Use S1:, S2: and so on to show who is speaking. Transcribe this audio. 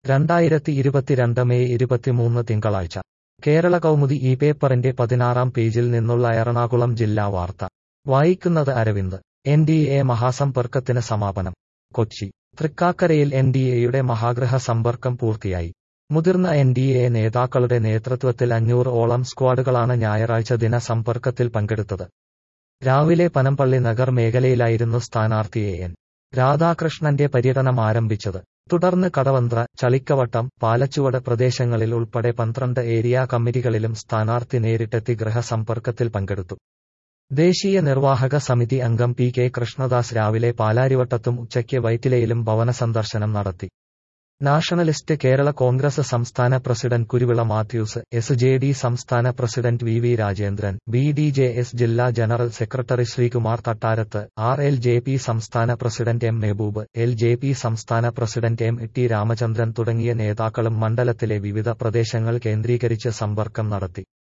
S1: രണ്ടായിരത്തി ഇരുപത്തിരണ്ട് മെയ് ഇരുപത്തിമൂന്ന് തിങ്കളാഴ്ച കേരള കൗമുദി ഈ പേപ്പറിന്റെ പതിനാറാം പേജിൽ നിന്നുള്ള എറണാകുളം ജില്ലാ വാർത്ത വായിക്കുന്നത് അരവിന്ദ് എൻ ഡി എ മഹാസമ്പർക്കത്തിന് സമാപനം കൊച്ചി തൃക്കാക്കരയിൽ എൻ ഡി എയുടെ മഹാഗ്രഹ സമ്പർക്കം പൂർത്തിയായി മുതിർന്ന എൻ ഡി എ നേതാക്കളുടെ നേതൃത്വത്തിൽ അഞ്ഞൂറ് ഓളം സ്ക്വാഡുകളാണ് ഞായറാഴ്ച ദിന സമ്പർക്കത്തിൽ പങ്കെടുത്തത് രാവിലെ പനമ്പള്ളി നഗർ മേഖലയിലായിരുന്നു സ്ഥാനാർത്ഥി എ എൻ രാധാകൃഷ്ണന്റെ പര്യടനം ആരംഭിച്ചത് തുടർന്ന് കടവന്ത്ര ചളിക്കവട്ടം പാലച്ചുവട് പ്രദേശങ്ങളിൽ ഉൾപ്പെടെ പന്ത്രണ്ട് ഏരിയ കമ്മിറ്റികളിലും സ്ഥാനാർത്ഥി നേരിട്ടെത്തി ഗൃഹസമ്പർക്കത്തിൽ പങ്കെടുത്തു ദേശീയ നിർവാഹക സമിതി അംഗം പി കെ കൃഷ്ണദാസ് രാവിലെ പാലാരിവട്ടത്തും ഉച്ചയ്ക്ക് വൈറ്റിലയിലും ഭവന സന്ദർശനം നടത്തി നാഷണലിസ്റ്റ് കേരള കോൺഗ്രസ് സംസ്ഥാന പ്രസിഡന്റ് Kuruvila Mathews S J D സംസ്ഥാന പ്രസിഡന്റ് V V Rajendran B D J S ജില്ലാ general secretary Sreekumar Thattarath R L J P സംസ്ഥാന പ്രസിഡന്റ് M Mehaboob L J P സംസ്ഥാന പ്രസിഡന്റ് എം ടി രാമചന്ദ്രൻ തുടങ്ങിയ നേതാക്കളും മണ്ഡലത്തിലെ വിവിധ പ്രദേശങ്ങൾ കേന്ദ്രീകരിച്ച് സമ്പർക്കം നടത്തി